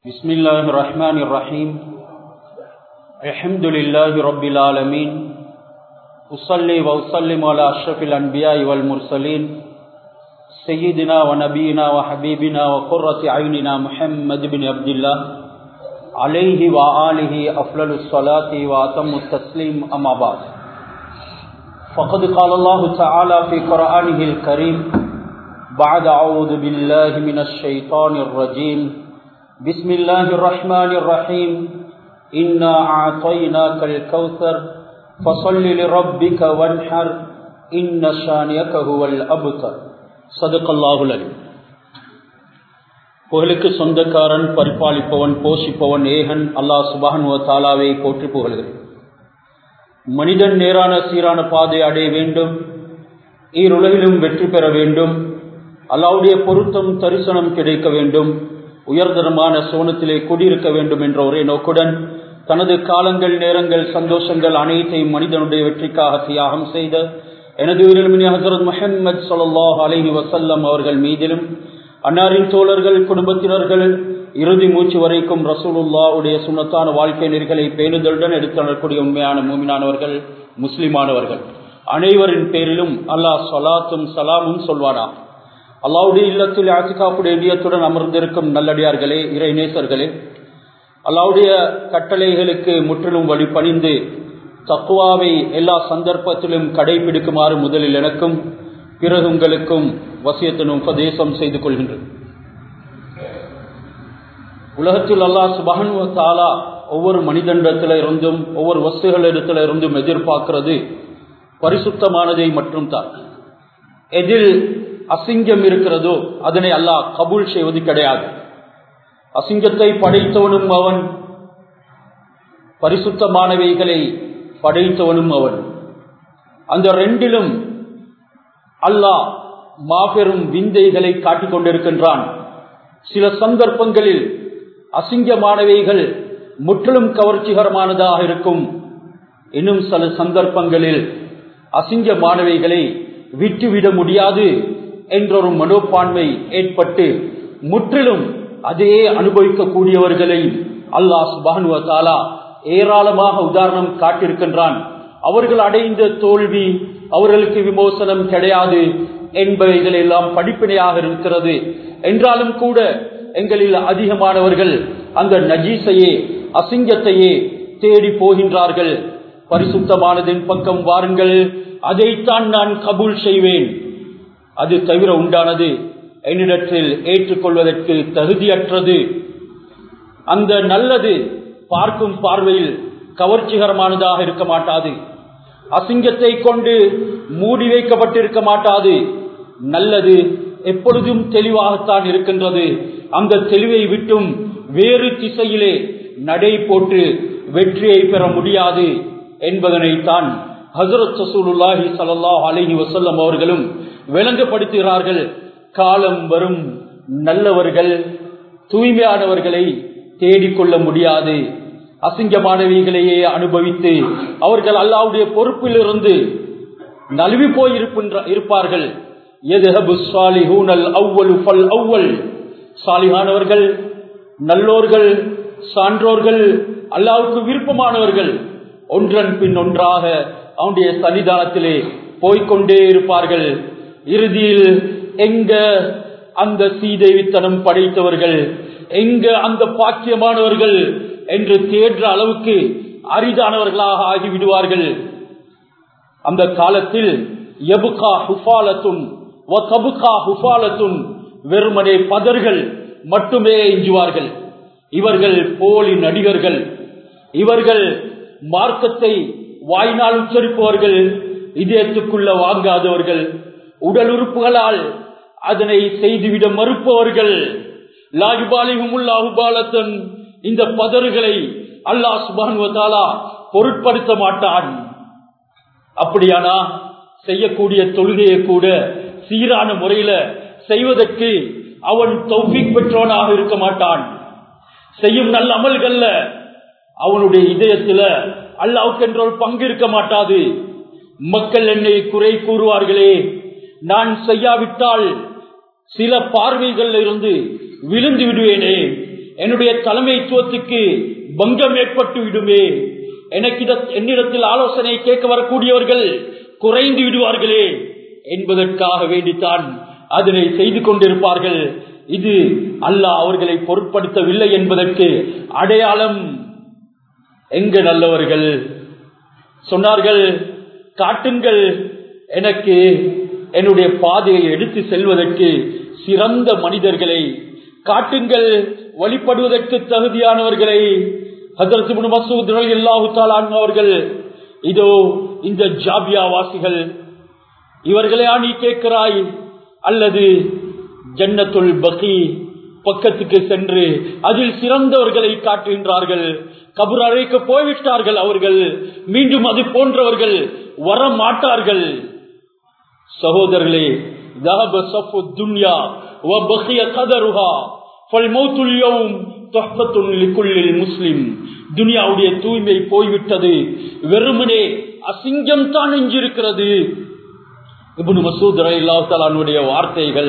بسم الله الرحمن الرحيم الحمد لله رب العالمين أصلي وأسلم على أشرف الأنبياء والمرسلين سيدنا ونبينا وحبيبنا وقرة عيننا محمد بن عبد الله عليه وآله أفضل الصلاة وأتم التسليم أما بعد فقد قال الله تعالى في قرآنه الكريم بعد أعوذ بالله من الشيطان الرجيم بسم الله الرحمن الرحيم إنا أعطيناك الكوثر فصل لربك وانحر إن شانيك هو الأبتر صدق الله العليم புகழுக்கு சொந்தக்காரன் பரிபாலிப்பவன் போஷிப்பவன் ஏகன் அல்லாஹ் சுபஹன் தாலாவை போற்றி புகழ்கிறேன் மனிதன் நேரான சீரான பாதை அடைய வேண்டும் ஈருலகிலும் வெற்றி பெற வேண்டும் அல்லாவுடைய பொருத்தம் தரிசனம் கிடைக்க வேண்டும் உயர்தரமான சோனத்திலே குடியிருக்க வேண்டும் என்ற ஒரே நோக்குடன் தனது காலங்கள் நேரங்கள் சந்தோஷங்கள் அனைத்தையும் மனிதனுடைய வெற்றிக்காக தியாகம் செய்த எனது உயிரிழமினி ஹசரத் முஹம்மது சொல்லாஹ் அலஹி வசல்லம் அவர்கள் மீதிலும் அன்னாரின் தோழர்கள் குடும்பத்தினர்கள் இறுதி மூச்சு வரைக்கும் ரசூலுல்லாவுடைய சுனத்தான வாழ்க்கை நெறிகளை பேணுதலுடன் எடுத்து நடக்கூடிய உண்மையான மூமினானவர்கள் முஸ்லிமானவர்கள் அனைவரின் பேரிலும் அல்லாஹ் சொலாத்தும் சலாமும் சொல்வானா அல்லாவுடைய இல்லத்தில் ஆசிகாப்புடைய நியத்துடன் அமர்ந்திருக்கும் நல்லடியார்களே இறை நேசர்களே அல்லாவுடைய கட்டளைகளுக்கு முற்றிலும் வழிபணிந்து தக்குவாவை எல்லா சந்தர்ப்பத்திலும் கடைபிடிக்குமாறு முதலில் எனக்கும் பிறகு உங்களுக்கும் வசியத்தினும் உபதேசம் செய்து கொள்கின்றேன் உலகத்தில் அல்லாஹ் சுபகன் தாலா ஒவ்வொரு மனிதனிடத்தில் இருந்தும் ஒவ்வொரு வஸ்துகளிடத்தில் இருந்தும் எதிர்பார்க்கிறது பரிசுத்தமானதை மட்டும் தான் எதில் அசிங்கம் இருக்கிறதோ அதனை அல்லாஹ் கபூல் செய்வது கிடையாது அசிங்கத்தை படைத்தவனும் அவன் பரிசுத்தமானவைகளை படைத்தவனும் அவன் அந்த ரெண்டிலும் அல்லாஹ் மாபெரும் விந்தைகளை காட்டிக் கொண்டிருக்கின்றான் சில சந்தர்ப்பங்களில் அசிங்கமானவைகள் முற்றிலும் கவர்ச்சிகரமானதாக இருக்கும் இன்னும் சில சந்தர்ப்பங்களில் அசிங்கமானவைகளை விட்டுவிட முடியாது என்றொரு மனோப்பான்மை ஏற்பட்டு முற்றிலும் அதையே அனுபவிக்கக்கூடியவர்களை அல்லாஹ் சுபானுவத்தாலா ஏராளமாக உதாரணம் காட்டியிருக்கின்றான் அவர்கள் அடைந்த தோல்வி அவர்களுக்கு விமோசனம் கிடையாது என்பவைகள் எல்லாம் படிப்பினையாக இருக்கிறது என்றாலும் கூட எங்களில் அதிகமானவர்கள் அந்த நஜீசையே அசிங்கத்தையே தேடி போகின்றார்கள் பரிசுத்தமானதின் பக்கம் வாருங்கள் அதைத்தான் நான் கபூல் செய்வேன் அது தவிர உண்டானது என்னிடத்தில் ஏற்றுக்கொள்வதற்கு தகுதியற்றது அந்த நல்லது பார்க்கும் பார்வையில் கவர்ச்சிகரமானதாக இருக்க மாட்டாது அசிங்கத்தை கொண்டு மூடி வைக்கப்பட்டிருக்க மாட்டாது நல்லது எப்பொழுதும் தெளிவாகத்தான் இருக்கின்றது அந்த தெளிவை விட்டும் வேறு திசையிலே நடை போட்டு வெற்றியை பெற முடியாது என்பதனைத்தான் ஹசரத் சசூலுல்லாஹி சல்லாஹ் அலஹி வசல்லம் அவர்களும் விளங்கப்படுத்துகிறார்கள் காலம் வரும் நல்லவர்கள் தூய்மையானவர்களை தேடிக்கொள்ள முடியாது அசிங்கமானவைகளையே அனுபவித்து அவர்கள் அல்லாவுடைய பொறுப்பில் இருந்து நழுவி போய் இருப்பார்கள் சாலிகானவர்கள் நல்லோர்கள் சான்றோர்கள் அல்லாவுக்கு விருப்பமானவர்கள் ஒன்றன் பின் ஒன்றாக அவனுடைய சன்னிதானத்திலே போய்கொண்டே இருப்பார்கள் இறுதியில் எங்க அந்த சீதேவித்தனம் படைத்தவர்கள் எங்க அந்த பாக்கியமானவர்கள் என்று தேடுற அளவுக்கு அரிதானவர்களாக ஆகிவிடுவார்கள் அந்த காலத்தில் எபுகா ஹுஃபாலத்துன் ஹுஃபாலத்துன் வெறுமனே பதர்கள் மட்டுமே எஞ்சுவார்கள் இவர்கள் போலி நடிகர்கள் இவர்கள் மார்க்கத்தை வாய்நாள் உச்சரிப்பவர்கள் இதயத்துக்குள்ள வாங்காதவர்கள் உடல் உறுப்புகளால் அதனை செய்துவிட மறுப்பவர்கள் லாகுபாலிகுமுல்லாஹுபாலத்தன் இந்த பதறுகளை அல்லாஹ் சுபானுவத்தாலா பொருட்படுத்த மாட்டான் அப்படியானா செய்யக்கூடிய தொழுகையை கூட சீரான முறையில செய்வதற்கு அவன் தௌஃபிக் பெற்றவனாக இருக்க மாட்டான் செய்யும் நல்ல அமல்கள்ல அவனுடைய இதயத்துல அல்லாவுக்கென்ற ஒரு பங்கு இருக்க மாட்டாது மக்கள் என்னை குறை கூறுவார்களே நான் செய்யாவிட்டால் சில பார்வைகள் இருந்து விழுந்து விடுவேனே என்னுடைய தலைமைத்துவத்துக்கு பங்கம் ஏற்பட்டு விடுமே எனக்கு என்னிடத்தில் ஆலோசனை கேட்க வரக்கூடியவர்கள் குறைந்து விடுவார்களே என்பதற்காக வேண்டித்தான் அதனை செய்து கொண்டிருப்பார்கள் இது அல்லாஹ் அவர்களை பொருட்படுத்தவில்லை என்பதற்கு அடையாளம் எங்க நல்லவர்கள் சொன்னார்கள் காட்டுங்கள் எனக்கு என்னுடைய பாதையை எடுத்து செல்வதற்கு சிறந்த மனிதர்களை காட்டுங்கள் வழிபடுவதற்கு தகுதியானவர்களை ஹசரத் மசூத் அல்லாஹு அவர்கள் இதோ இந்த ஜாபியா வாசிகள் இவர்களையா நீ கேட்கிறாய் அல்லது ஜன்னத்துல் பகி பக்கத்துக்கு சென்று அதில் சிறந்தவர்களை காட்டுகின்றார்கள் கபுர் அறைக்கு போய்விட்டார்கள் அவர்கள் மீண்டும் அது போன்றவர்கள் வர மாட்டார்கள் சகோதரர்களே ذهب صف الدنيا وبقي قدرها فالموت اليوم تحفة لكل المسلم துனியாவுடைய தூய்மை போய்விட்டது வெறுமனே அசிங்கம் தான் எஞ்சிருக்கிறது இப்னு மசூத் ரயில்லாவுடைய வார்த்தைகள்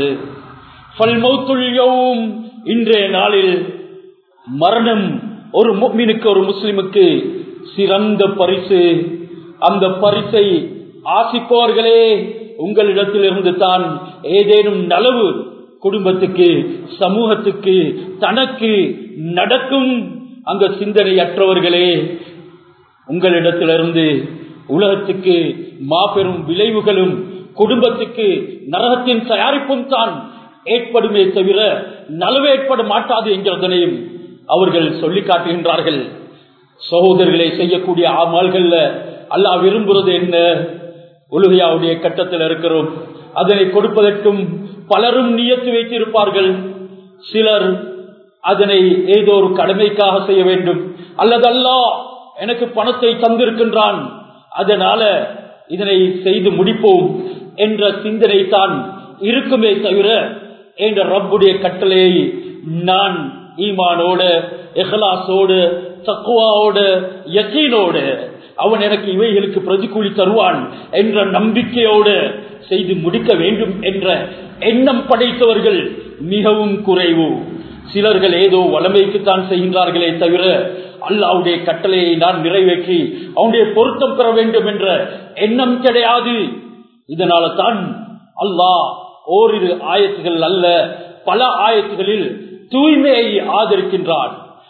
இன்றைய நாளில் மரணம் ஒரு முக்மினுக்கு ஒரு முஸ்லிமுக்கு சிறந்த பரிசு அந்த பரிசை ஆசிப்பவர்களே உங்களிடத்தில் இருந்து தான் ஏதேனும் நலவு குடும்பத்துக்கு சமூகத்துக்கு தனக்கு நடக்கும் அந்த சிந்தனையற்றவர்களே உங்களிடத்திலிருந்து உலகத்துக்கு மாபெரும் விளைவுகளும் குடும்பத்துக்கு நரகத்தின் தயாரிப்பும் தான் ஏற்படுமே தவிர நலவு ஏற்பட மாட்டாது என்கிறதனையும் அவர்கள் சொல்லி காட்டுகின்றார்கள் சகோதரர்களை செய்யக்கூடிய ஆமால்கள்ல அல்லாஹ் விரும்புறது என்ன உலகையாவுடைய கட்டத்தில் இருக்கிறோம் அதனை கொடுப்பதற்கும் பலரும் நியத்து வைத்திருப்பார்கள் சிலர் அதனை ஏதோ ஒரு கடமைக்காக செய்ய வேண்டும் அல்லது அல்லா எனக்கு பணத்தை தந்திருக்கின்றான் அதனால இதனை செய்து முடிப்போம் என்ற சிந்தனை தான் இருக்குமே தவிர என்ற ரப்புடைய கட்டளையை நான் ஈமானோட எஹலாசோடு தக்குவாவோட யக்கீனோடு அவன் எனக்கு இவைகளுக்கு பிரதிகூலி தருவான் என்ற நம்பிக்கையோடு செய்து முடிக்க வேண்டும் என்ற எண்ணம் படைத்தவர்கள் மிகவும் குறைவு சிலர்கள் ஏதோ வளமைக்குத்தான் செய்கின்றார்களே தவிர அல்லாவுடைய கட்டளையை நான் நிறைவேற்றி அவனுடைய பொருத்தம் பெற வேண்டும் என்ற எண்ணம் கிடையாது இதனால தான் அல்லாஹ் ஓரிரு ஆயத்துகள் அல்ல பல ஆயத்துகளில் தூய்மையை ஆதரிக்கின்றான்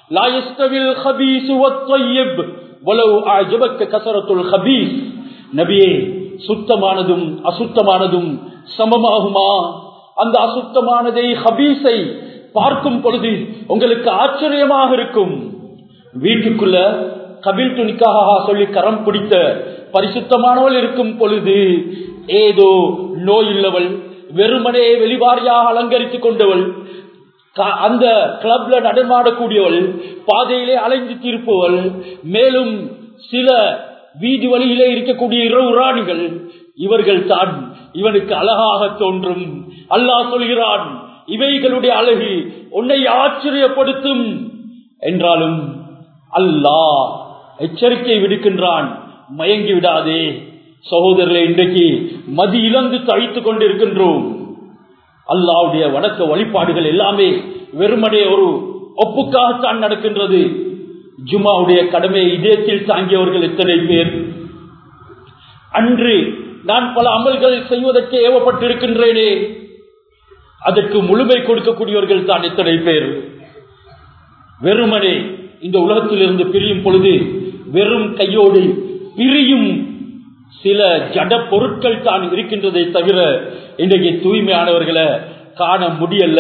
நபியே சுத்தமானதும் அசுத்தமானதும் சமமாகுமா அந்த அசுத்தமானதை ஹபீஸை பார்க்கும் பொழுது உங்களுக்கு ஆச்சரியமாக இருக்கும் வீட்டுக்குள்ள கபில் துணிக்காக சொல்லி கரம் பிடித்த பரிசுத்தமானவள் இருக்கும் பொழுது ஏதோ நோய் இல்லவள் வெறுமனே வெளிவாரியாக அலங்கரித்துக் கொண்டவள் அந்த கிளப்ல நடமாடக்கூடியவள் பாதையிலே அலைந்து தீர்ப்பவள் மேலும் சில வீதி வழியிலே இருக்கக்கூடிய இரவு ராணிகள் இவர்கள் தான் இவனுக்கு அழகாக தோன்றும் அல்லாஹ் சொல்கிறான் இவைகளுடைய அழகு உன்னை ஆச்சரியப்படுத்தும் என்றாலும் அல்லாஹ் எச்சரிக்கை விடுக்கின்றான் மயங்கி விடாதே சகோதரர்களை இன்றைக்கு மதி இழந்து தழித்துக் கொண்டிருக்கின்றோம் அல்லாவுடைய வணக்க வழிபாடுகள் எல்லாமே வெறுமனே ஒரு ஒப்புக்காகத்தான் நடக்கின்றது ஜுமாவுடைய கடமையை இதயத்தில் தாங்கியவர்கள் எத்தனை பேர் அன்று நான் பல அமல்கள் செய்வதற்கு ஏவப்பட்டிருக்கின்றேனே அதற்கு முழுமை கொடுக்கக்கூடியவர்கள் தான் எத்தனை பேர் வெறுமனே இந்த உலகத்தில் இருந்து பிரியும் பொழுது வெறும் கையோடு பிரியும் சில ஜட பொருட்கள் தான் இருக்கின்றதை தவிர இன்றைக்கு தூய்மையானவர்களை காண முடியல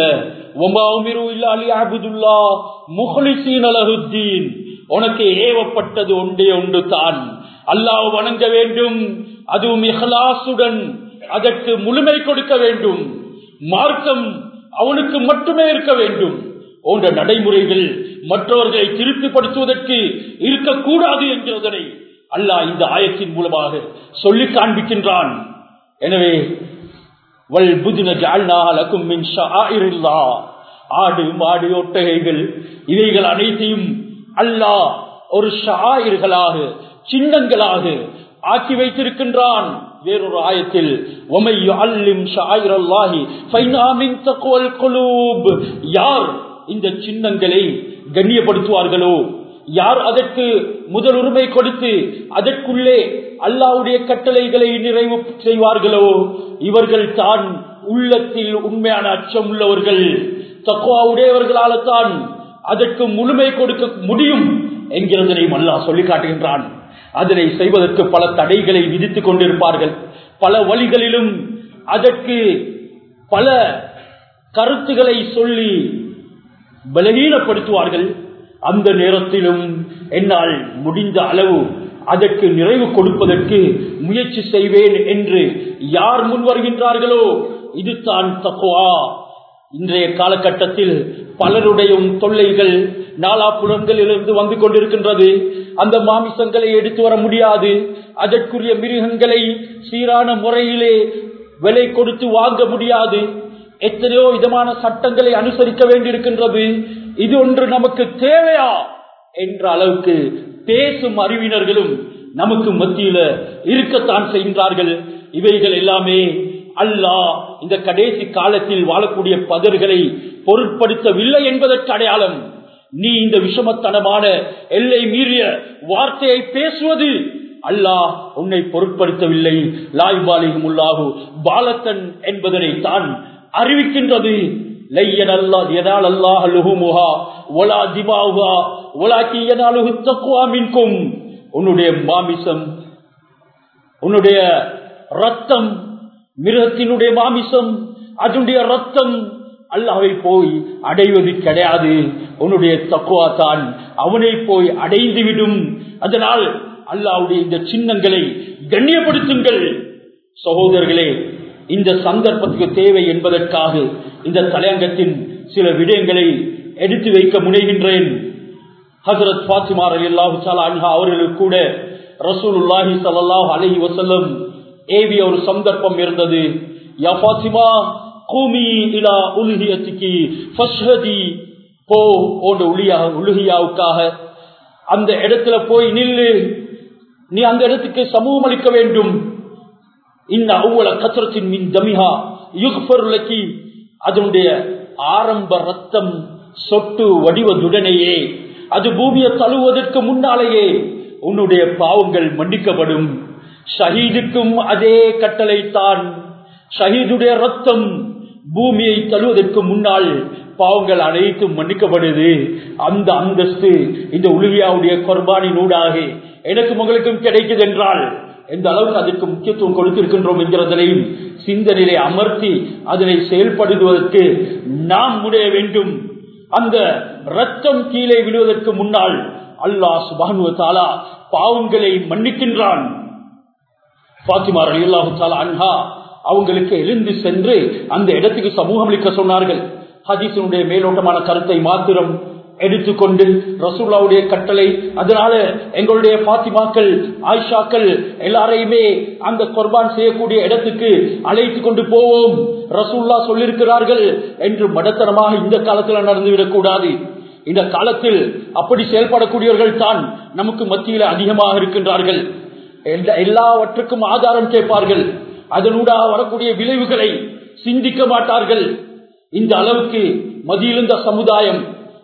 உனக்கு ஏவப்பட்டது ஒன்றே ஒன்று தான் அல்லாஹ் வணங்க வேண்டும் அதுவும் இஹலாசுடன் அதற்கு முழுமை கொடுக்க வேண்டும் மார்க்கம் அவனுக்கு மட்டுமே இருக்க வேண்டும் போன்ற நடைமுறைகள் மற்றவர்களை திருப்திப்படுத்துவதற்கு இருக்கக்கூடாது என்கிறதனை அல்லாஹ் இந்த ஆயத்தின் மூலமாக சொல்லி காண்பிக்கின்றான் எனவே வல் புதின ஜாழ்நாளக்கும் மின் ஷாயிரில்லா ஆடு மாடு ஒட்டகைகள் இவைகள் அனைத்தையும் அல்லாஹ் ஒரு ஷாயிர்களாக சின்னங்களாக ஆக்கி வைத்திருக்கின்றான் வேறொரு ஆயத்தில் யார் இந்த சின்னங்களை கண்ணியப்படுத்துவார்களோ யார் அதற்கு முதல் உரிமை கொடுத்து அதற்குள்ளே அல்லாவுடைய கட்டளைகளை நிறைவு செய்வார்களோ இவர்கள் தான் உள்ளத்தில் உண்மையான அச்சம் உள்ளவர்கள் தக்குவா உடையவர்களால தான் அதற்கு முழுமை கொடுக்க முடியும் என்கிறதனையும் அல்லாஹ் சொல்லி காட்டுகின்றான் அதனை செய்வதற்கு பல தடைகளை விதித்துக் கொண்டிருப்பார்கள் பல வழிகளிலும் அதற்கு பல கருத்துக்களை சொல்லி பலகீனப்படுத்துவார்கள் அந்த நேரத்திலும் என்னால் முடிந்த அளவு அதற்கு நிறைவு கொடுப்பதற்கு முயற்சி செய்வேன் என்று யார் முன் வருகின்றார்களோ இதுதான் தக்குவா இன்றைய காலகட்டத்தில் பலருடைய தொல்லைகள் நாலாப்புறங்களிலிருந்து வந்து கொண்டிருக்கின்றது அந்த மாமிசங்களை எடுத்து வர முடியாது அதற்குரிய மிருகங்களை சீரான முறையிலே விலை கொடுத்து வாங்க முடியாது எத்தனையோ விதமான சட்டங்களை அனுசரிக்க வேண்டியிருக்கின்றது இது ஒன்று நமக்கு தேவையா என்ற அளவுக்கு பேசும் அறிவினர்களும் நமக்கு மத்தியில இருக்கத்தான் செய்கின்றார்கள் இவைகள் எல்லாமே அல்லாஹ் இந்த கடைசி காலத்தில் வாழக்கூடிய பதர்களை பொருட்படுத்தவில்லை என்பதற்கு அடையாளம் நீ இந்த விஷமத்தனமான எல்லை மீறிய வார்த்தையை பேசுவது அல்லாஹ் உன்னை பொருட்படுத்தவில்லை லாய்பாலிகும் உள்ளாகு பாலத்தன் என்பதனை தான் அறிவிக்கின்றது லையன் அல்லாஹ் எனால் அல்லாஹ் லுஹுமுஹா ஒலா திமாவுஹா ஒலாக்கி எனாலுஹு தக்குவா மின்கும் உன்னுடைய மாமிசம் உன்னுடைய ரத்தம் மிருகத்தினுடைய மாமிசம் அதனுடைய ரத்தம் அல்லாவை போய் அடைவது கிடையாது உன்னுடைய தக்குவா தான் அவனை போய் அடைந்து விடும் அதனால் அல்லாவுடைய இந்த சின்னங்களை கண்ணியப்படுத்துங்கள் சகோதரர்களே இந்த சந்தர்ப்பத்துக்கு தேவை என்பதற்காக இந்த தலையங்கத்தின் சில விடயங்களை எடுத்து வைக்க முனைகின்றேன் ஹசரத் பாத்திமார் அலி அல்லாஹு அன்ஹா அவர்களுக்கு கூட ரசூலுல்லாஹி சல்லாஹ் அலஹி வசல்லம் ஏவிய ஒரு சந்தர்ப்பம் இருந்தது யா பாத்திமா கூமி இலா உலுகியத்துக்கு ஃபஸ்ஹதி போ போன்ற உளியா உலுகியாவுக்காக அந்த இடத்துல போய் நில்லு நீ அந்த இடத்துக்கு சமூகம் அளிக்க வேண்டும் இந்த அவ்வள கத்திரத்தின் மின் தமிஹா யுக்பருலக்கி அதனுடைய ஆரம்ப ரத்தம் சொட்டு வடிவதுடனேயே அது பூமியை தழுவதற்கு முன்னாலேயே உன்னுடைய பாவங்கள் மன்னிக்கப்படும் ஷஹீதுக்கும் அதே கட்டளை தான் ஷஹீதுடைய ரத்தம் பூமியை தழுவதற்கு முன்னால் பாவங்கள் அனைத்தும் மன்னிக்கப்படுது அந்த அந்தஸ்து இந்த உலுவியாவுடைய கொர்பானின் ஊடாக எனக்கும் உங்களுக்கும் கிடைக்குது என்றால் எந்த அளவுக்கு அதற்கு முக்கியத்துவம் கொடுத்திருக்கின்றோம் என்கிறதனையும் சிந்தனையை அமர்த்தி அதனை செயல்படுவதற்கு நாம் முடைய வேண்டும் அந்த ரத்தம் கீழே விழுவதற்கு முன்னால் அல்லாஹ் சுபானு தாலா பாவங்களை மன்னிக்கின்றான் பாத்திமார் அல்லாஹு தாலா அன்ஹா அவங்களுக்கு எழுந்து சென்று அந்த இடத்துக்கு சமூகம் அளிக்க சொன்னார்கள் ஹதீசனுடைய மேலோட்டமான கருத்தை மாத்திரம் எடுத்துக்கொண்டு ரசூல்லாவுடைய கட்டளை அதனால எங்களுடைய பாத்திமாக்கள் ஆயிஷாக்கள் எல்லாரையுமே அந்த குர்பான் செய்யக்கூடிய இடத்துக்கு அழைத்து கொண்டு போவோம் ரசூல்லா சொல்லியிருக்கிறார்கள் என்று மடத்தனமாக இந்த காலத்தில் நடந்துவிடக் கூடாது இந்த காலத்தில் அப்படி செயல்படக்கூடியவர்கள் தான் நமக்கு மத்தியில் அதிகமாக இருக்கின்றார்கள் எல்லாவற்றுக்கும் ஆதாரம் கேட்பார்கள் அதனூடாக வரக்கூடிய விளைவுகளை சிந்திக்க மாட்டார்கள் இந்த அளவுக்கு மதியிருந்த சமுதாயம்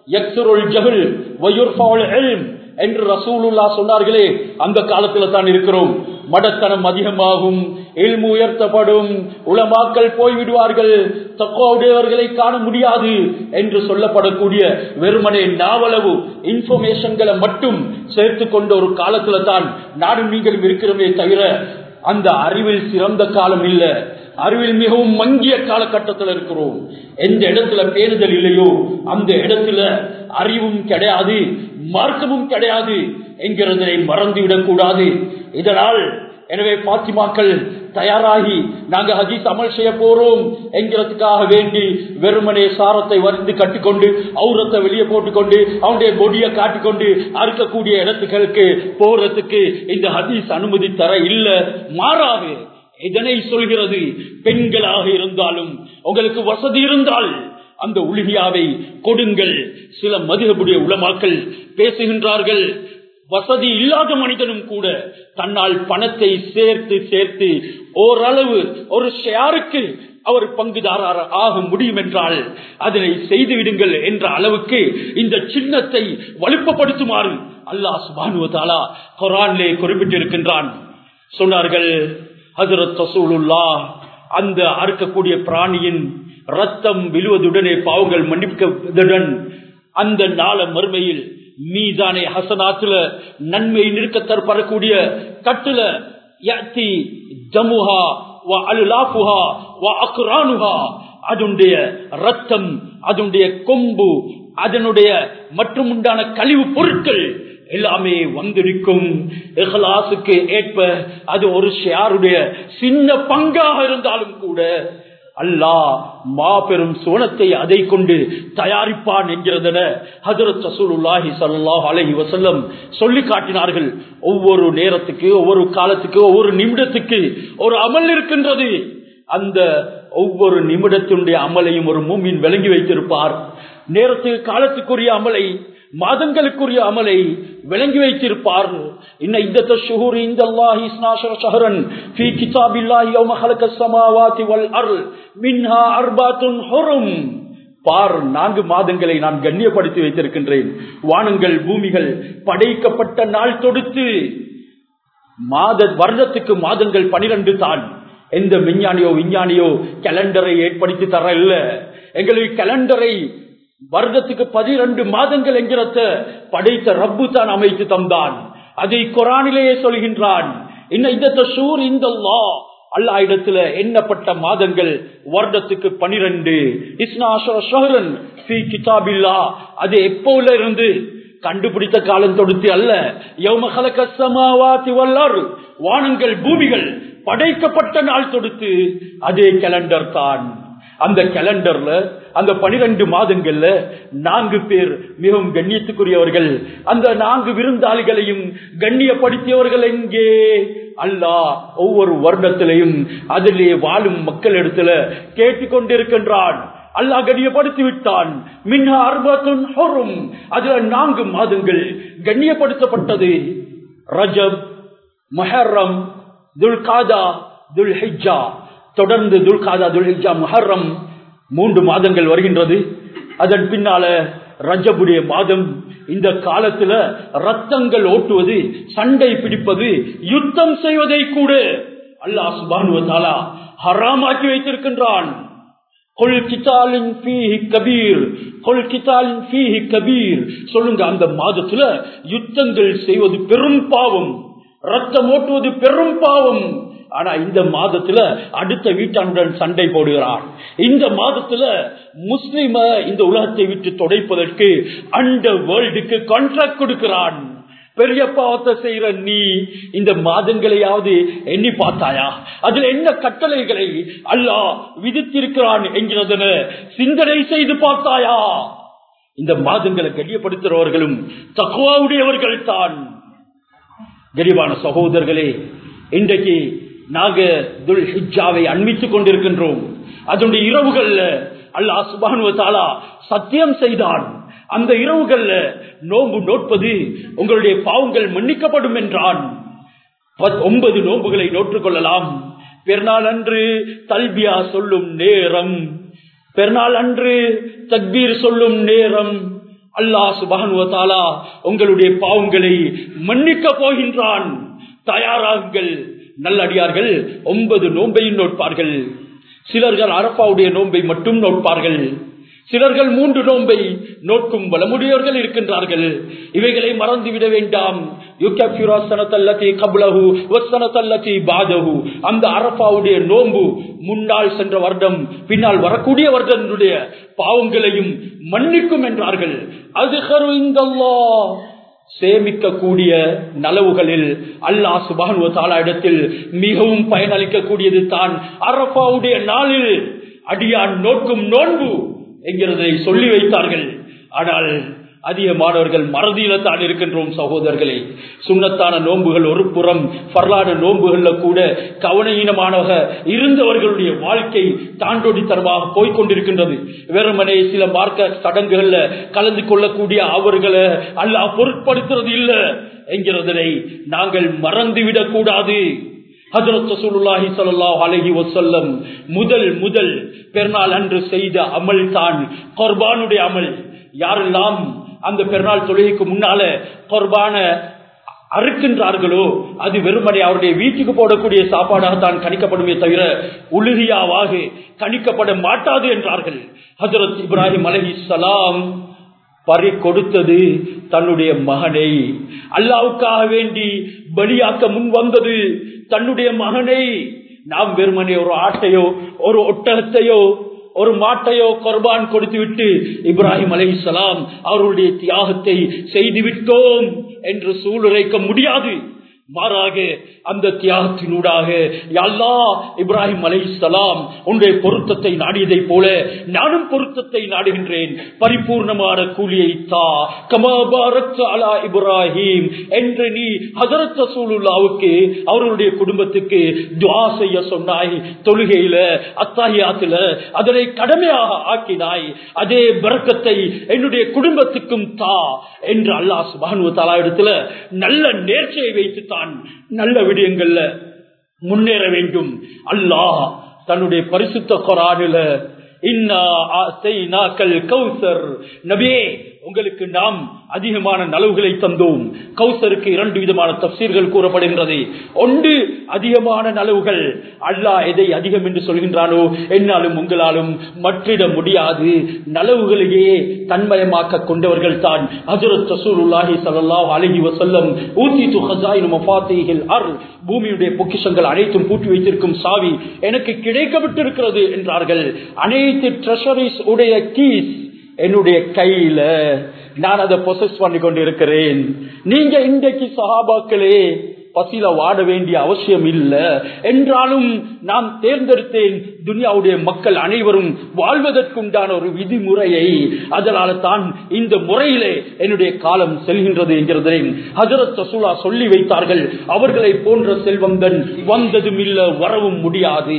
என்று ரசூலுல்லா சொன்னார்களே அந்த காலத்துல தான் இருக்கிறோம் மடத்தனம் அதிகமாகும் எல்மு உயர்த்தப்படும் உளமாக்கல் போய்விடுவார்கள் தக்கோடையவர்களை காண முடியாது என்று சொல்லப்படக்கூடிய வெறுமனே நாவளவு இன்ஃபர்மேஷன்களை மட்டும் சேர்த்து கொண்ட ஒரு காலத்துல தான் நாடும் நீங்களும் இருக்கிறோமே தவிர அந்த அறிவில் சிறந்த காலம் இல்ல அறிவில் மிகவும் மங்கிய காலகட்டத்தில் இருக்கிறோம் எந்த இடத்துல பேணுதல் இல்லையோ அந்த இடத்துல அறிவும் கிடையாது மார்க்கமும் கிடையாது என்கிறதனை மறந்துவிடக் கூடாது இதனால் எனவே பாத்திமாக்கள் தயாராகி நாங்க ஹதீஸ் அமல் செய்ய போறோம் என்கிறதுக்காக வேண்டி வெறுமனே சாரத்தை வருந்து கட்டிக்கொண்டு அவுரத்தை வெளியே போட்டுக்கொண்டு அவனுடைய பொடியை காட்டிக்கொண்டு அறுக்கக்கூடிய இடத்துகளுக்கு போறதுக்கு இந்த ஹதீஸ் அனுமதி தர இல்ல மாறாது இதனை சொல்கிறது பெண்களாக இருந்தாலும் உங்களுக்கு வசதி இருந்தால் அந்த உலகியாவை கொடுங்கள் சில மதுகபுடைய உளமாக்கள் பேசுகின்றார்கள் வசதி இல்லாத மனிதனும் கூட தன்னால் பணத்தை சேர்த்து சேர்த்து ஓரளவு ஒரு ஷேருக்கு அவர் பங்குதாரர் ஆக முடியும் என்றால் அதனை செய்து விடுங்கள் என்ற அளவுக்கு இந்த சின்னத்தை வலுப்பப்படுத்துமாறு அல்லாஹ் சுபானுவதாலா குரான்லே குறிப்பிட்டிருக்கின்றான் சொன்னார்கள் ஹசரத் ரசூலுல்லா அந்த அறுக்கக்கூடிய பிராணியின் ரத்தம் விழுவதுடனே பாவங்கள் மன்னிப்பதுடன் அந்த நாள மறுமையில் மீதானே ஹசனாத்துல நன்மை நிற்க தரப்படக்கூடிய கட்டுல யத்தி ஜமுஹா வ அலுலாஃபுஹா வ அக்ரானுஹா அதனுடைய ரத்தம் அதனுடைய கொம்பு அதனுடைய மற்றும் உண்டான கழிவு பொருட்கள் எல்லாமே வந்திருக்கும் இஹ்லாசுக்கு ஏற்ப அது ஒரு ஷியாருடைய சின்ன பங்காக இருந்தாலும் கூட அல்லாஹ் மாபெரும் சோனத்தை அதை கொண்டு தயாரிப்பான் என்கிறதன ஹதரத் ரசூலுல்லாஹி ஸல்லல்லாஹு அலைஹி வஸல்லம் சொல்லி காட்டினார்கள் ஒவ்வொரு நேரத்துக்கு ஒவ்வொரு காலத்துக்கு ஒவ்வொரு நிமிடத்துக்கு ஒரு அமல் இருக்கின்றது அந்த ஒவ்வொரு நிமிடத்தினுடைய அமலையும் ஒரு மூமின் விளங்கி வைத்திருப்பார் நேரத்துக்கு காலத்துக்குரிய அமலை மாதங்களுக்குரிய அமலை விளங்கி வைத்திருப்பார் இன்ன இந்த ஷுஹூர் இந்த அல்லாஹி இஸ்னாஷர ஷஹரன் ஃபீ கிதாபில்லாஹி யௌம ஹலக ஸமாவாதி வல் அர்ல் மின்ஹா அர்பாத்துன் ஹுரும் பார் நான்கு மாதங்களை நான் கண்ணியப்படுத்தி வைத்திருக்கின்றேன் வானங்கள் பூமிகள் படைக்கப்பட்ட நாள் தொடுத்து மாத வருடத்துக்கு மாதங்கள் பனிரெண்டு தான் எந்த விஞ்ஞானியோ விஞ்ஞானியோ கேலண்டரை ஏற்படுத்தி தர இல்ல எங்களுக்கு கேலண்டரை வருடத்துக்கு பதிரண்டு மாதங்கள் என்கிறத படைத்த ரப்பு தான் அமைத்து தந்தான் அதை குரானிலேயே சொல்கின்றான் இன்னும் இந்த சூர் இந்த அல்லா இடத்துல எண்ணப்பட்ட மாதங்கள் வருடத்துக்கு பனிரெண்டு கிதாபில்லா அது எப்போல இருந்து கண்டுபிடித்த காலம் தொடுத்து அல்ல வானங்கள் பூமிகள் படைக்கப்பட்ட நாள் தொடுத்து அதே கேலண்டர் தான் அந்த கேலண்டர்ல அந்த பனிரெண்டு மாதங்கள்ல நான்கு பேர் மிகவும் கண்ணியத்துக்குரியவர்கள் அந்த நான்கு விருந்தாளிகளையும் கண்ணியப்படுத்தியவர்கள் எங்கே அல்லாஹ் ஒவ்வொரு வருடத்திலையும் அதிலே வாழும் மக்கள் இடத்துல கேட்டுக்கொண்டிருக்கின்றான் அல்லாஹ் கண்ணியப்படுத்தி விட்டான் மின்ஹா அர்பத்துன் ஹொரும் அதுல நான்கு மாதங்கள் கண்ணியப்படுத்தப்பட்டது ரஜப் மஹர்ரம் துல்காதா துல் ஹிஜா தொடர்ந்து துல்காதா துல்ஹிஜா முஹர்ரம் மூன்று மாதங்கள் வருகின்றது அதன் பின்னால ரஜபுடைய மாதம் இந்த காலத்துல ரத்தங்கள் ஓட்டுவது சண்டை பிடிப்பது யுத்தம் செய்வதை கூட அல்லாஹ் சுபானுவத்தாலா ஹராமாக்கி வைத்திருக்கின்றான் சொல்லுங்க அந்த மாதத்துல யுத்தங்கள் செய்வது பெரும் பாவம் ரத்தம் ஓட்டுவது பெரும் பாவம் ஆனா இந்த மாதத்துல அடுத்த வீட்டானுடன் சண்டை போடுகிறான் இந்த மாதத்துல முஸ்லிம இந்த உலகத்தை விட்டு தொடைப்பதற்கு அந்த வேர்ல்டுக்கு கான்ட்ராக்ட் கொடுக்கிறான் பெரிய பாவத்தை செய்யற நீ இந்த மாதங்களையாவது எண்ணி பார்த்தாயா அதுல என்ன கட்டளைகளை அல்லாஹ் விதித்திருக்கிறான் என்கிறதன சிந்தனை செய்து பார்த்தாயா இந்த மாதங்களை கண்ணியப்படுத்துறவர்களும் தக்குவாவுடையவர்கள் தான் கரிவான சகோதரர்களே இன்றைக்கு நாங்க துல் ஹிஜாவை அண்மித்துக் கொண்டிருக்கின்றோம் அதனுடைய இரவுகள்ல அல்லாஹ் சுபானுவத்தாலா சத்தியம் செய்தான் அந்த இரவுகள்ல நோன்பு நோட்பது உங்களுடைய பாவங்கள் மன்னிக்கப்படும் என்றான் ஒன்பது நோன்புகளை நோற்றுக் கொள்ளலாம் பெருநாள் அன்று தல்பியா சொல்லும் நேரம் பெருநாள் அன்று தக்பீர் சொல்லும் நேரம் அல்லாஹ் சுபானுவத்தாலா உங்களுடைய பாவங்களை மன்னிக்க போகின்றான் தயாராகுங்கள் நல்லடியார்கள் ஒன்பது நோன்பையும் நோட்பார்கள் சிலர்கள் அரப்பாவுடைய நோன்பை மட்டும் நோட்பார்கள் சிலர்கள் மூன்று நோன்பை நோக்கும் வளமுடையவர்கள் இருக்கின்றார்கள் இவைகளை மறந்துவிட வேண்டாம் அந்த அரப்பாவுடைய நோன்பு முன்னால் சென்ற வருடம் பின்னால் வரக்கூடிய வருடனுடைய பாவங்களையும் மன்னிக்கும் என்றார்கள் அது இந்த சேமிக்கக்கூடிய நலவுகளில் அல்லாஹ் சுபானுவ தாலா இடத்தில் மிகவும் பயனளிக்கக்கூடியது தான் அரபாவுடைய நாளில் அடியான் நோக்கும் நோன்பு என்கிறதை சொல்லி வைத்தார்கள் ஆனால் அதிகமானவர்கள் மறதியில தான் இருக்கின்றோம் சகோதரர்களே சுண்ணத்தான நோன்புகள் ஒரு புறம் பரலான நோன்புகள்ல கூட கவனஈனமானவக இருந்தவர்களுடைய வாழ்க்கை தாண்டோடித்தனமாக போய்கொண்டிருக்கின்றது வெறுமனே சில மார்க்க சடங்குகள்ல கலந்து கொள்ளக்கூடிய அவர்களை அல்ல பொருட்படுத்துறது இல்லை என்கிறதனை நாங்கள் மறந்துவிடக் கூடாது ஹஜரத் ரசூலுல்லாஹி ஸல்லல்லாஹு அலைஹி வஸல்லம் முதல் முதல் பெருநாள் அன்று செய்த அமல் தான் குர்பானுடைய அமல் யாரெல்லாம் அந்த பெருநாள் தொழுகைக்கு முன்னால குர்பான அறுக்கின்றார்களோ அது வெறுமனே அவருடைய வீட்டுக்கு போடக்கூடிய சாப்பாடாக தான் கணிக்கப்படுமே தவிர உலுகியாவாக கணிக்கப்பட மாட்டாது என்றார்கள் ஹஜரத் இப்ராஹிம் அலஹி சலாம் பறி கொடுத்தது தன்னுடைய மகனை அல்லாவுக்காக வேண்டி பலியாக்க முன் வந்தது தன்னுடைய மகனை நாம் வெறுமனே ஒரு ஆட்டையோ ஒரு ஒட்டகத்தையோ ஒரு மாட்டையோ கொர்பான் கொடுத்து விட்டு இப்ராஹிம் அலை அவர்களுடைய தியாகத்தை செய்து விட்டோம் என்று சூளுரைக்க முடியாது மாறாக அந்த தியாகத்தினூடாக யல்லா இப்ராஹிம் அலை சலாம் உன்னுடைய பொருத்தத்தை நாடியதை போல நானும் பொருத்தத்தை நாடுகின்றேன் பரிபூர்ணமான கூலியை தா கமாபாரத் அலா இப்ராஹிம் என்று நீ ஹசரத் ரசூலுல்லாவுக்கு அவர்களுடைய குடும்பத்துக்கு துவா செய்ய சொன்னாய் தொழுகையில அத்தாகியாத்துல அதனை கடமையாக ஆக்கினாய் அதே பறக்கத்தை என்னுடைய குடும்பத்துக்கும் தா என்று அல்லாஹ் சுபானு தாலா இடத்துல நல்ல நேர்ச்சியை வைத்து தான் நல்ல விடயங்கள்ல முன்னேற வேண்டும் அல்லாஹ் தன்னுடைய பரிசுத்த கொரானில நபியே உங்களுக்கு நாம் அதிகமான நலவுகளை தந்தோம் கௌசருக்கு இரண்டு விதமான தப்சீர்கள் கூறப்படுகின்றது ஒன்று அதிகமான நலவுகள் அல்லாஹ் எதை அதிகம் என்று சொல்கின்றானோ என்னாலும் உங்களாலும் மற்றிட முடியாது நலவுகளையே தன்மயமாக்க கொண்டவர்கள் தான் ஹஜரத் ரசூலுல்லாஹி ஸல்லல்லாஹு அலைஹி வஸல்லம் ஊதிது ஹஸாயின் மஃபாத்திஹில் அர் பூமியுடைய பொக்கிஷங்கள் அனைத்தும் பூட்டி வைத்திருக்கும் சாவி எனக்கு கிடைக்கப்பட்டிருக்கிறது என்றார்கள் அனைத்து ட்ரெஷரிஸ் உடைய கீஸ் என்னுடைய கையில நான் அதை பொசஸ் பண்ணி கொண்டிருக்கிறேன் நீங்க இன்றைக்கு சகாபாக்களே பசியில வாட வேண்டிய அவசியம் இல்லை என்றாலும் நான் தேர்ந்தெடுத்தேன் துனியாவுடைய மக்கள் அனைவரும் வாழ்வதற்குண்டான ஒரு விதிமுறையை அதனால தான் இந்த முறையிலே என்னுடைய காலம் செல்கின்றது என்கிறதை ஹசரத் ரசூலா சொல்லி வைத்தார்கள் அவர்களை போன்ற செல்வந்தன் வந்ததும் இல்ல வரவும் முடியாது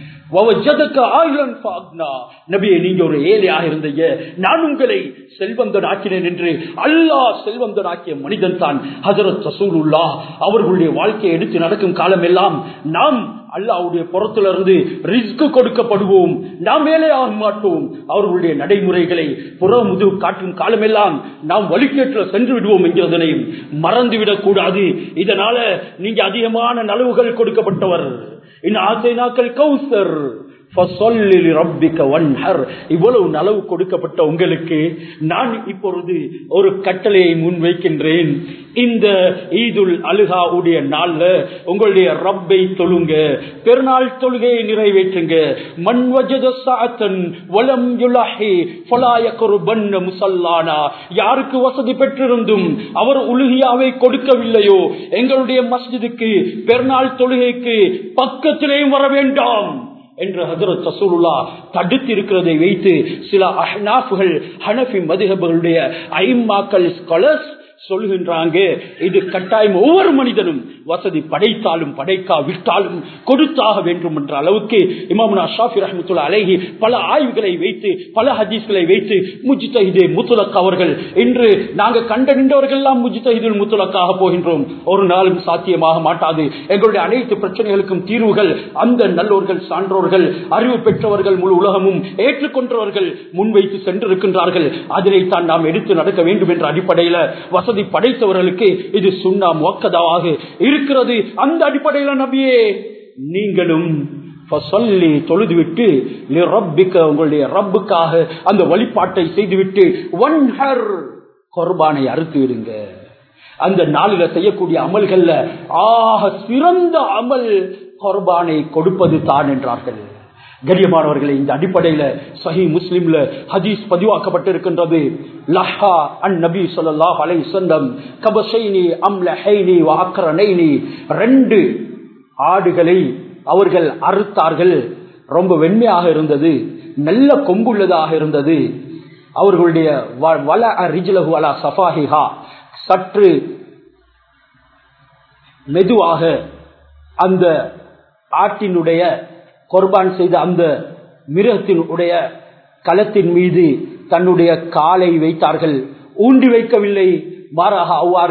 நபியை நீங்க ஒரு ஏழையாக இருந்தீங்க நான் உங்களை செல்வந்தன் ஆக்கினேன் என்று அல்லாஹ் செல்வந்தன் ஆக்கிய மனிதன் தான் ஹசரத் ரசூலுல்லா அவர்களுடைய வாழ்க்கையை எடுத்து நடக்கும் காலம் எல்லாம் நாம் அல்லாவுடைய புறத்திலிருந்து ரிஸ்க் கொடுக்கப்படுவோம் நாம் வேலை ஆக மாட்டோம் அவர்களுடைய நடைமுறைகளை புற முது காட்டும் காலமெல்லாம் நாம் வழிகேட்டில் சென்று விடுவோம் என்கிறதனையும் மறந்துவிடக் கூடாது இதனால நீங்க அதிகமான நலவுகள் கொடுக்கப்பட்டவர் நாக்கள் கௌசர் இவ்வளவு நலவு கொடுக்கப்பட்ட உங்களுக்கு நான் இப்பொழுது ஒரு கட்டளையை முன்வைக்கின்றேன் இந்த ஈதுல் அலுகா உடைய நாள்ல உங்களுடைய ரப்பை தொழுங்க பெருநாள் தொழுகையை நிறைவேற்றுங்க முசல்லானா யாருக்கு வசதி பெற்றிருந்தும் அவர் உலுகியாவை கொடுக்கவில்லையோ எங்களுடைய மஸ்ஜிதுக்கு பெருநாள் தொழுகைக்கு பக்கத்திலேயும் வர வேண்டாம் என்று ஹசரத் ரசூலுல்லா தடுத்து இருக்கிறதை வைத்து சில அஹ்னாஃபுகள் ஹனஃபி மதுகபர்களுடைய ஐம்மாக்கள் ஸ்காலர்ஸ் சொல்கின்றாங்க இது கட்டாயம் ஒவ்வொரு மனிதனும் வசதி படைத்தாலும் படைக்கா விட்டாலும் கொடுத்தாக வேண்டும் என்ற அளவுக்கு இமாமுனா ஷாஃபி ரஹமத்துல்லா அழகி பல ஆய்வுகளை வைத்து பல ஹதீஸ்களை வைத்து முஜித்தஹிதே முத்துலக் அவர்கள் இன்று நாங்கள் கண்ட நின்றவர்கள் எல்லாம் முஜித்தஹிதுல் முத்துலக்காக போகின்றோம் ஒரு நாளும் சாத்தியமாக மாட்டாது எங்களுடைய அனைத்து பிரச்சனைகளுக்கும் தீர்வுகள் அந்த நல்லோர்கள் சான்றோர்கள் அறிவு பெற்றவர்கள் முழு உலகமும் ஏற்றுக்கொண்டவர்கள் முன்வைத்து சென்றிருக்கின்றார்கள் அதனைத்தான் நாம் எடுத்து நடக்க வேண்டும் என்ற அடிப்படையில் வசதி படைத்தவர்களுக்கு இது சுண்ணா மொக்கதாவாக இருக்கிறது அந்த அடிப்படையில் நபியே நீங்களும் சொல்லி தொழுதுவிட்டு உங்களுடைய ரப்புக்காக அந்த வழிபாட்டை செய்துவிட்டு ஒன் ஹர் கொர்பானை அறுத்து விடுங்க அந்த நாளில செய்யக்கூடிய அமல்கள்ல ஆக சிறந்த அமல் கொர்பானை கொடுப்பது தான் என்றார்கள் கரியமானவர்களை இந்த அடிப்படையில சஹி முஸ்லிம்ல ஹதீஸ் பதிவாக்கப்பட்டிருக்கின்றது லஹா அன் நபி சொல்லாஹ் அலை சொந்தம் கபசைனி அம்லஹைனி வாக்கரனைனி ரெண்டு ஆடுகளை அவர்கள் அறுத்தார்கள் ரொம்ப வெண்மையாக இருந்தது நல்ல கொம்புள்ளதாக இருந்தது அவர்களுடைய வல ரிஜ்லஹு அலா சஃபாஹிஹா சற்று மெதுவாக அந்த ஆட்டினுடைய கொர்பான் செய்த அந்த மிருகத்தினுடைய களத்தின் மீது தன்னுடைய காலை வைத்தார்கள் ஊண்டி வைக்கவில்லை மாறாக அவ்வாறு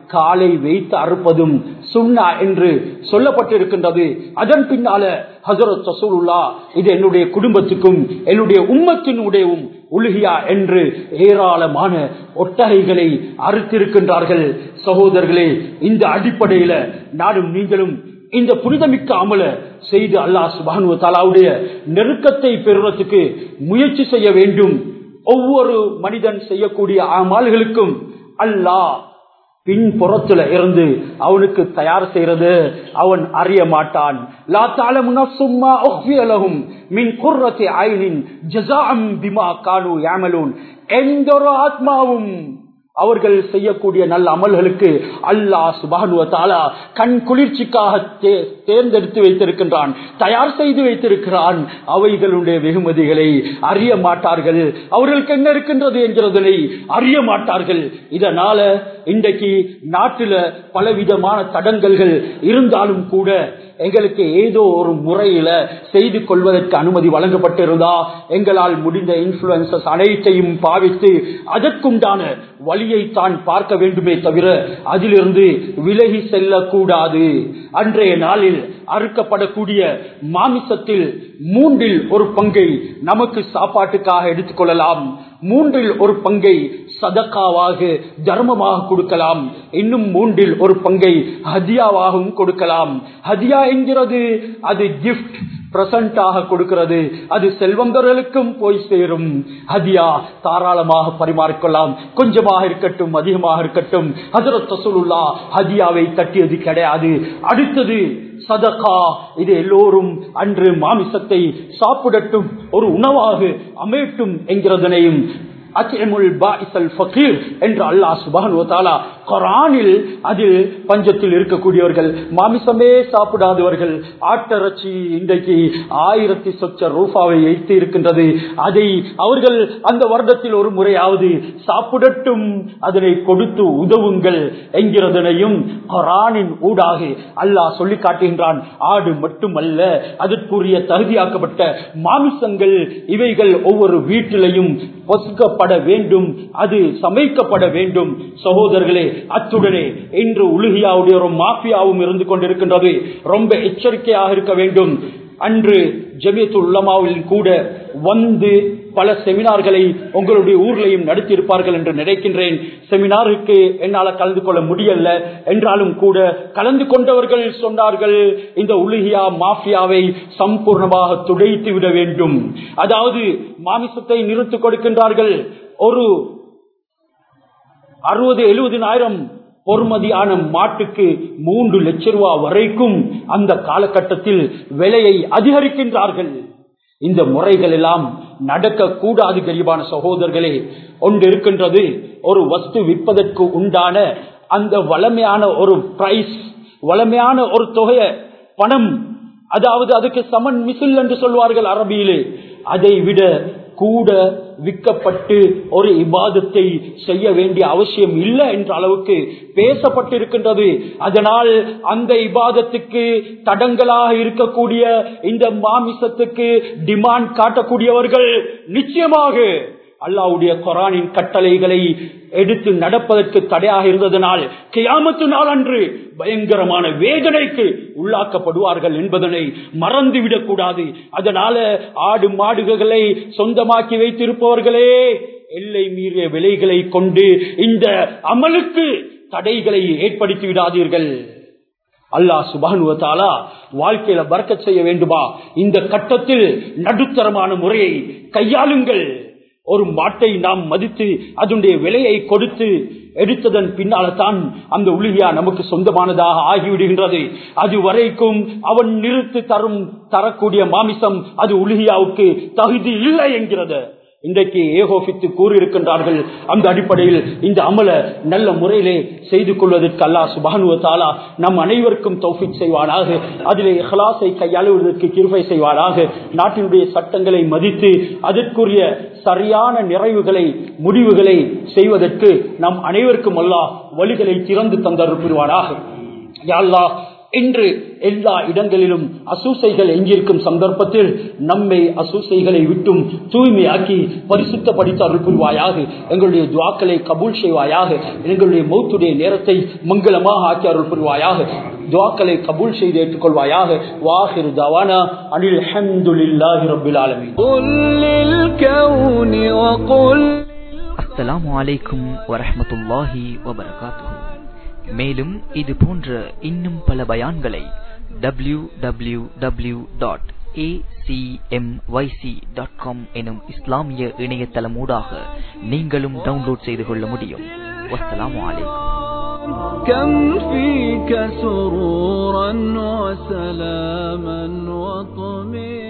காலை வைத்து அறுப்பதும் சுண்ணா என்று சொல்லப்பட்டிருக்கின்றது அதன் பின்னால ஹசரத் ரசூலுல்லா இது என்னுடைய குடும்பத்துக்கும் என்னுடைய உம்மத்தினுடையவும் உலுகியா என்று ஏராளமான ஒட்டகைகளை அறுத்திருக்கின்றார்கள் சகோதரர்களே இந்த அடிப்படையில நானும் நீங்களும் இந்த புனிதமிக்க அமல செய்து அல்லாஹ் சுபானு தாலாவுடைய நெருக்கத்தை பெறுவதற்கு முயற்சி செய்ய வேண்டும் ஒவ்வொரு மனிதன் செய்யக்கூடிய அமல்களுக்கும் அல்லாஹ் பின்புறத்துல இருந்து அவனுக்கு தயார் செய்யறது அவன் அறிய மாட்டான் லா தாலமு நஃப்சும் மா உஃபிய லஹும் மின் குர்ரத்தி ஐனின் ஜஸாஅம் பிமா கானு யாமலூன் எந்த ஒரு ஆத்மாவும் அவர்கள் செய்யக்கூடிய நல்ல அமல்களுக்கு அல்லாஹ் சுபானுவ தாலா கண் குளிர்ச்சிக்காக தே- தேர்ந்தெடுத்து வைத்திருக்கின்றான் தயார் செய்து வைத்திருக்கிறான் அவைகளுடைய வெகுமதிகளை அறிய மாட்டார்கள் அவர்களுக்கு என்ன இருக்கின்றது என்கிறதனை அறிய மாட்டார்கள் இதனால இன்றைக்கு நாட்டில பலவிதமான தடங்கல்கள் இருந்தாலும் கூட எங்களுக்கு ஏதோ ஒரு முறையில செய்து கொள்வதற்கு அனுமதி வழங்கப்பட்டிருந்தா எங்களால் முடிந்த இன்ஃபுளுசஸ் அனைத்தையும் பாவித்து அதற்குண்டான வழியை தான் பார்க்க வேண்டுமே தவிர அதிலிருந்து விலகி செல்லக்கூடாது அன்றைய நாளில் அறுக்கப்படக்கூடிய மாமிசத்தில் மூன்றில் ஒரு பங்கை நமக்கு சாப்பாட்டுக்காக எடுத்துக்கொள்ளலாம் மூன்றில் ஒரு பங்கை சதக்காவாக தர்மமாக கொடுக்கலாம் இன்னும் மூன்றில் ஒரு பங்கை ஹதியாவாகவும் கொடுக்கலாம் ஹதியா என்கிறது அது கிஃப்ட் பிரசண்டாக கொடுக்கிறது அது செல்வந்தர்களுக்கும் போய் சேரும் ஹதியா தாராளமாக பரிமாறிக்கொள்ளலாம் கொஞ்சமாக இருக்கட்டும் அதிகமாக இருக்கட்டும் ஹசரத் ரசூலுல்லா ஹதியாவை தட்டியது கிடையாது அடுத்தது சதகா இது எல்லோரும் அன்று மாமிசத்தை சாப்பிடட்டும் ஒரு உணவாக அமையட்டும் என்கிறதனையும் அத்இமுல் பாஇஸல் ஃபகீர் என்று அல்லாஹ் சுப்ஹானஹு வ தஆலா குர்ஆனில் அதில் பஞ்சத்தில் இருக்கக்கூடியவர்கள் மாமிசமே சாப்பிடாதவர்கள் ஆட்டரச்சி இன்றைக்கு ஆயிரத்தி சொச்ச ரூபாவை வைத்து இருக்கின்றது அதை அவர்கள் அந்த வருடத்தில் ஒரு முறையாவது சாப்பிடட்டும் அதனை கொடுத்து உதவுங்கள் என்கிறதனையும் குர்ஆனின் ஊடாக அல்லாஹ் சொல்லி காட்டுகின்றான் ஆடு மட்டுமல்ல அதற்குரிய தகுதியாக்கப்பட்ட மாமிசங்கள் இவைகள் ஒவ்வொரு வீட்டிலையும் பொசுக்கப்பட வேண்டும் அது சமைக்கப்பட வேண்டும் சகோதரர்களே அத்துடனே இன்று உலுகியாவுடைய ஒரு மாஃபியாவும் இருந்து கொண்டிருக்கின்றது ரொம்ப எச்சரிக்கையாக இருக்க வேண்டும் அன்று ஜமியத்து உலமாவில் கூட வந்து பல செமினார்களை உங்களுடைய ஊர்லையும் நடத்தியிருப்பார்கள் என்று நினைக்கின்றேன் செமினாருக்கு என்னால் கலந்து கொள்ள முடியல என்றாலும் கூட கலந்து கொண்டவர்கள் சொன்னார்கள் இந்த உலுகியா மாஃபியாவை சம்பூர்ணமாக துடைத்து விட வேண்டும் அதாவது மாமிசத்தை நிறுத்து கொடுக்கின்றார்கள் ஒரு அறுபது எழுபதினாயிரம் பொறுமதியான மாட்டுக்கு மூன்று லட்சம் ரூபாய் வரைக்கும் அந்த காலகட்டத்தில் விலையை அதிகரிக்கின்றார்கள் இந்த முறைகள் எல்லாம் நடக்க கூடாது கரிபான சகோதரர்களே ஒன்று இருக்கின்றது ஒரு வஸ்து விற்பதற்கு உண்டான அந்த வளமையான ஒரு பிரைஸ் வளமையான ஒரு தொகைய பணம் அதாவது அதுக்கு சமன் மிசில் என்று சொல்வார்கள் அரபியிலே அதை விட கூட விற்கப்பட்டு ஒரு இபாதத்தை செய்ய வேண்டிய அவசியம் இல்லை என்ற அளவுக்கு பேசப்பட்டிருக்கின்றது அதனால் அந்த இபாதத்துக்கு தடங்களாக இருக்கக்கூடிய இந்த மாமிசத்துக்கு டிமாண்ட் காட்டக்கூடியவர்கள் நிச்சயமாக அல்லாவுடைய கொரானின் கட்டளைகளை எடுத்து நடப்பதற்கு தடையாக இருந்ததனால் கியாமத்து நாள் அன்று பயங்கரமான வேதனைக்கு உள்ளாக்கப்படுவார்கள் என்பதனை மறந்துவிடக் கூடாது அதனால ஆடு மாடுகளை சொந்தமாக்கி வைத்திருப்பவர்களே எல்லை மீறிய விலைகளை கொண்டு இந்த அமலுக்கு தடைகளை ஏற்படுத்தி விடாதீர்கள் அல்லாஹ் சுபானுவத்தாலா வாழ்க்கையில பறக்க செய்ய வேண்டுமா இந்த கட்டத்தில் நடுத்தரமான முறையை கையாளுங்கள் ஒரு மாட்டை நாம் மதித்து அதனுடைய விலையை கொடுத்து எடுத்ததன் பின்னால தான் அந்த உளியா நமக்கு சொந்தமானதாக ஆகிவிடுகின்றது அது வரைக்கும் அவன் நிறுத்து தரும் தரக்கூடிய மாமிசம் அது உலுகியாவுக்கு தகுதி இல்லை என்கிறது இன்றைக்கு ஏகோபித்து கூறியிருக்கின்றார்கள் அந்த அடிப்படையில் இந்த அமல நல்ல முறையிலே செய்து கொள்வதற்கு அல்லாஹ் சுபானுவ தாலா நம் அனைவருக்கும் தௌஃபிக் செய்வானாக அதிலே ஹலாசை கையாளுவதற்கு கிருபை செய்வானாக நாட்டினுடைய சட்டங்களை மதித்து அதற்குரிய சரியான நிறைவுகளை முடிவுகளை செய்வதற்கு நம் அனைவருக்கும் அல்லாஹ் வழிகளை திறந்து தந்தருப்பிடுவானாக யா அல்லாஹ் இன்று எல்லா இடங்களிலும் அசூசைகள் எங்கிருக்கும் சந்தர்ப்பத்தில் நம்மை அசூசைகளை விட்டும் தூய்மையாக்கி பரிசுத்தப்படுத்த அருள் புரிவாயாக எங்களுடைய துவாக்களை கபூல் செய்வாயாக எங்களுடைய மௌத்துடைய நேரத்தை மங்களமாக ஆக்கி அருள் புரிவாயாக துவாக்களை கபூல் செய்து ஏற்றுக்கொள்வாயாக வாஹிரு தவானா அனில் அஹமதுல்லாஹி ரபில் ஆலமீன் قل للكون وقل அஸ்ஸலாமு அலைக்கும் வரஹ்மத்துல்லாஹி வபரகாத்துஹு மேலும் இது போன்ற இன்னும் பல பயான்களை W W W dot dot com எனும் இஸ்லாமிய இணையதளமூடாக நீங்களும் டவுன்லோட் செய்து கொள்ள முடியும் வஸ்ஸலாமு அலைக்கும் كم فيك سرورا وسلاما وطمئنا